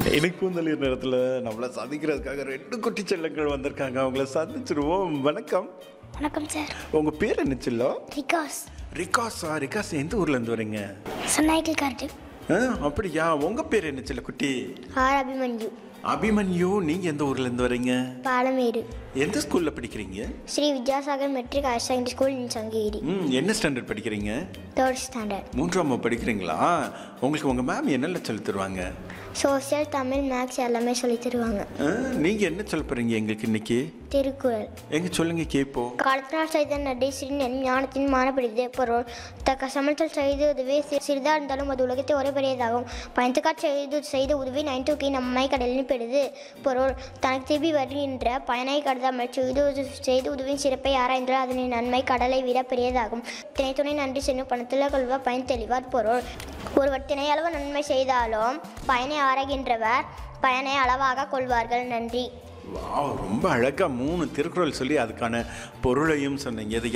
இணைப்பூந்தளிர் நேரத்தில் நம்மளை சந்திக்கிறதுக்காக ரெண்டு குட்டி செல்லங்கள் வந்திருக்காங்க அவங்கள சந்திச்சிருவோம் வணக்கம் வணக்கம் சார் உங்கள் பேர் என்ன செல்லம் விகாஸ் ரிகாஸா ரிகாஸ் எந்த ஊர்லேருந்து வரீங்க சன்னாய்க்கல் கார்டு ஆ அப்படியா உங்கள் பேர் என்ன செல்ல குட்டி ஆர் அபிமன்யு அபிமன்யு நீங்கள் எந்த ஊர்லேருந்து வரீங்க பாலமேடு எந்த ஸ்கூலில் படிக்கிறீங்க Sri Vidyasagar matric higher secondary school in Sankagiri ம் என்ன ஸ்டாண்டர்ட் படிக்கிறீங்க தேர்ட் ஸ்டாண்டர்ட் மூன்றாம் வகுப்பு படிக்கிறீங்களா உங்களுக்கு உங்கள் மேம் என்னெல்லாம் சொல்லித் தருவாங்க சோசியல் தமிழ் மேக்ஸ் எல்லாமே சொல்லித் தருவாங்க நீங்கள் என்ன சொல்ல போகிறீங்க எங்களுக்கு இன்னைக்கு திருக்குறள் எங்க சொல்லுங்க கேட்போம் காலத்தினால் செய்த நன்றி சிறின் ஞானத்தின் மானப்படுது பொருள் தக்க சமயத்தில் செய்து உதவி சி- சிறிதா இருந்தாலும் அது உலகத்தை ஒரே பெரியதாகும் பயந்துக்காட் செய்து செய்த உதவி நைந்தூக்கி நம்மை கடலில் பெறுது பொருள் தனக்கு திரும்பி வருகின்ற பயனை கருதாமல் செய்து உத- செய்து உதவியின் சிறப்பை ஆராய்ந்தால் அதனின் நன்மை கடலை விட பெரியதாகும் திணைத்துணை நன்றி சென்னும் பணத்தில் கொள்வ பயன் தெளிவார் பொருள் ஒருவர் திணையளவு நன்மை செய்தாலும் பயனை ஆராய்கின்றவர் பயனை அளவாக கொள்வார்கள் நன்றி வாவ் ரொம்ப அழகா மூணு திருக்குறள் சொல்லி அதுக்கான பொருளையும் சொன்னீங்க இது